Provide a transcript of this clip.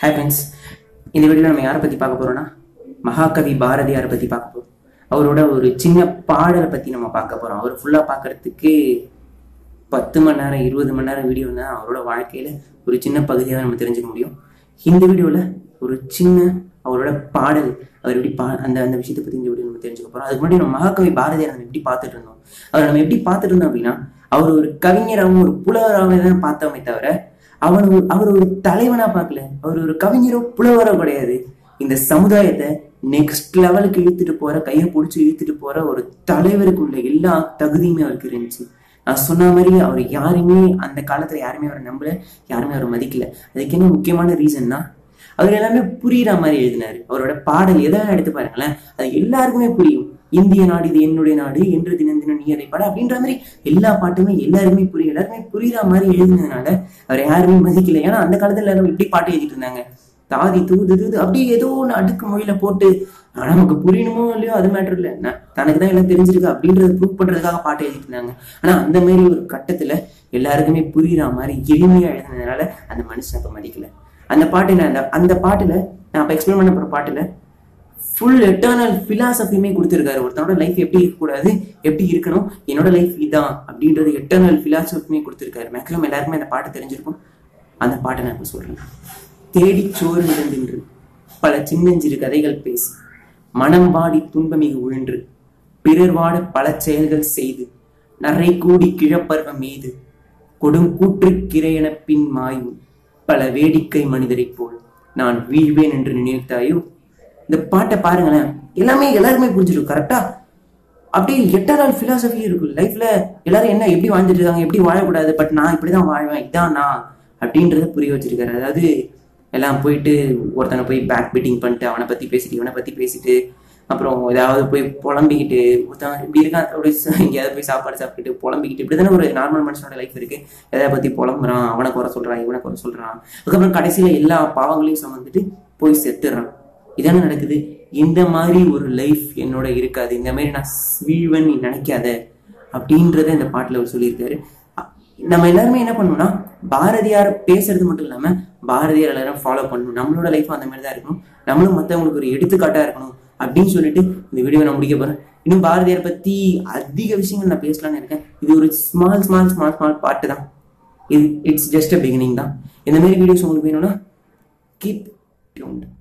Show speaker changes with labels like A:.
A: hi friends இந்த வீடியோவில் நம்ம யாரை பற்றி பார்க்க போகிறோம்னா மகாகவி பாரதியாரை பற்றி பார்க்க போகிறோம் அவரோட ஒரு சின்ன பாடலை பற்றி நம்ம பார்க்க போகிறோம் அவர் ஃபுல்லாக பார்க்கறதுக்கு பத்து மணி நேரம் இருபது மணி நேரம் வீடியோ தான் அவரோட வாழ்க்கையில் ஒரு சின்ன பகுதியாக தான் நம்ம தெரிஞ்சுக்க முடியும் இந்த வீடியோவில் ஒரு சின்ன அவரோட பாடல் அவர் எப்படி பா அந்த அந்த விஷயத்தை பற்றி இந்த வீடியோ நம்ம தெரிஞ்சுக்க போகிறோம் அதுக்கு முன்னாடி நம்ம மகாகவி பாரதியார் நம்ம எப்படி பார்த்துட்டு இருந்தோம் அவர் நம்ம எப்படி பார்த்துட்டு இருந்தோம் அப்படின்னா அவர் ஒரு கவிஞராகவும் ஒரு புலவராகவும் தான் பார்த்தோமே தவிர அவர் ஒரு- அவர் ஒரு தலைவனா பார்க்கல அவர் ஒரு கவிஞரோ புலவரோ கிடையாது இந்த சமுதாயத்தை நெக்ஸ்ட் லெவலுக்கு இழுத்துட்டு போற கையை பிடிச்சி இழுத்துட்டு போற ஒரு தலைவருக்கு உள்ள எல்லா தகுதியுமே அவருக்கு இருந்துச்சு நான் சொன்ன மாதிரி அவர் யாருமே அந்த காலத்துல யாருமே அவரை நம்பல யாருமே அவரை மதிக்கல அதுக்கு என்ன முக்கியமான ரீசன்னா அவர் எல்லாமே புரியுற மாதிரி எழுதினாரு அவரோட பாடல் எதை வேணா எடுத்து பாருங்களேன் அது எல்லாருக்குமே புரியும் இந்திய நாடு இது என்னுடைய நாடு என்று தினம் தினம் நீ அதை பாட அப்படின்ற மாதிரி எல்லா பாட்டுமே எல்லாருமே புரியும் எல்லாருமே புரியுற மாதிரி எழுதினதுனால அவர் யாருமே மதிக்கல ஏன்னா அந்த காலத்துல எல்லாரும் இப்படி பாட்டு எழுதிட்டு இருந்தாங்க தாதி தூது தூது அப்படியே ஏதோ ஒன்று அடுக்கு மொழியில போட்டு ஆனா, நமக்கு புரியணுமோ இல்லையோ அது மேட்டர் இல்லை நான் தனக்கு தான் எல்லாம் தெரிஞ்சிருக்கு அப்படின்றத ப்ரூவ் பண்றதுக்காக பாட்டு எழுதிட்டு இருந்தாங்க ஆனா அந்த மாதிரி ஒரு கட்டத்துல எல்லாருக்குமே புரியுற மாதிரி எளிமையா எழுதினதுனால அந்த மனுஷன் அப்ப மதிக்கல அந்த பாட்டு நான் அந்த அந்த பாட்டுல நான் அப்ப எக்ஸ்பிளைன் பண்ண போற பாட்டுல ஃபுல் எட்டர்னல் பிலாசபியுமே கொடுத்துருக்காரு ஒருத்தனோட லைஃப் எப்படி இருக்கக்கூடாது எப்படி இருக்கணும் என்னோட லைஃப் இதான் அப்படின்றது எட்டர்னல் பிலாசபியுமே கொடுத்துருக்காரு மேக்ஸிமம் எல்லாருக்குமே அந்த பாட்டு தெரிஞ்சிருக்கும் அந்த பாட்டை நான் இப்ப சொல்றேன் தேடி சோறு நின்று பல சின்னஞ்சிறு கதைகள் பேசி மனம் வாடி துன்பமிகு உழன்று பிறர் வாட பல செயல்கள் செய்து நரை கூடி கிழப்பருவம் மீது கொடும் கூற்றுக்கிரையென பின் மாயும் பல வேடிக்கை மனிதரைப் போல் நான் வீழ்வேன் என்று நினைத்தாயோ இந்த பாட்டை பாருங்களேன் எல்லாமே எல்லாருமே புரிஞ்சிடும் கரெக்டா அப்படியே எட்டர்னல் பிலாசபி இருக்கும் லைஃப்ல எல்லாரும் என்ன எப்படி வாழ்ந்துட்டு இருக்காங்க எப்படி வாழக்கூடாது பட் நான் இப்படிதான் வாழ்வேன் இதான் நான் அப்படின்றத புரிய வச்சிருக்காரு அதாவது எல்லாம் போயிட்டு ஒருத்தனை போய் பேக் பீட்டிங் பண்ணிட்டு அவனை பத்தி பேசிட்டு இவனை பத்தி பேசிட்டு அப்புறம் ஏதாவது போய் புலம்பிக்கிட்டு ஒருத்தன் இப்படி இருக்கான் அப்படி ச- எங்கேயாவது போய் சாப்பாடு சாப்பிட்டுட்டு புலம்பிக்கிட்டு இப்படி தானே ஒரு நார்மல் மனுஷனோட லைஃப் இருக்கு எதை பத்தி புலம்புறான் அவனை குறை சொல்றான் இவனை குறை சொல்றான் அதுக்கப்புறம் கடைசியில எல்லா பாவங்களையும் சுமந்துட்டு போய் செத்துறான் இதானே நடக்குது இந்த மாதிரி ஒரு லைஃப் என்னோட இருக்காது இந்த மாதிரி நான் வீழ்வன் நீ நினைக்காத அப்படின்றத இந்த பாட்டுல அவர் சொல்லியிருக்காரு அ- நம்ம எல்லாருமே என்ன பண்ணணும்னா பாரதியார் பேசுறது மட்டும் இல்லாம பாரதியார் எல்லாரும் ஃபாலோ பண்ணணும் நம்மளோட லைஃப் அந்த மாதிரி தான் இருக்கணும் நம்மளும் மத்தவங்களுக்கு ஒரு எடுத்துக்காட்டா இருக்கணும் அப்படின்னு சொல்லிட்டு இந்த வீடியோ நான் முடிக்க போறேன் இன்னும் பாரதியார் பத்தி அதிக விஷயங்கள் நான் பேசலாம்னு இருக்கேன் இது ஒரு ஸ்மால் ஸ்மால் ஸ்மால் ஸ்மால் பாட்டு தான் இது இட்ஸ் ஜஸ்ட் அ பிகினிங் தான் இந்த மாதிரி வீடியோஸ் உங்களுக்கு வேணும்னா கீப் டியூன்ட்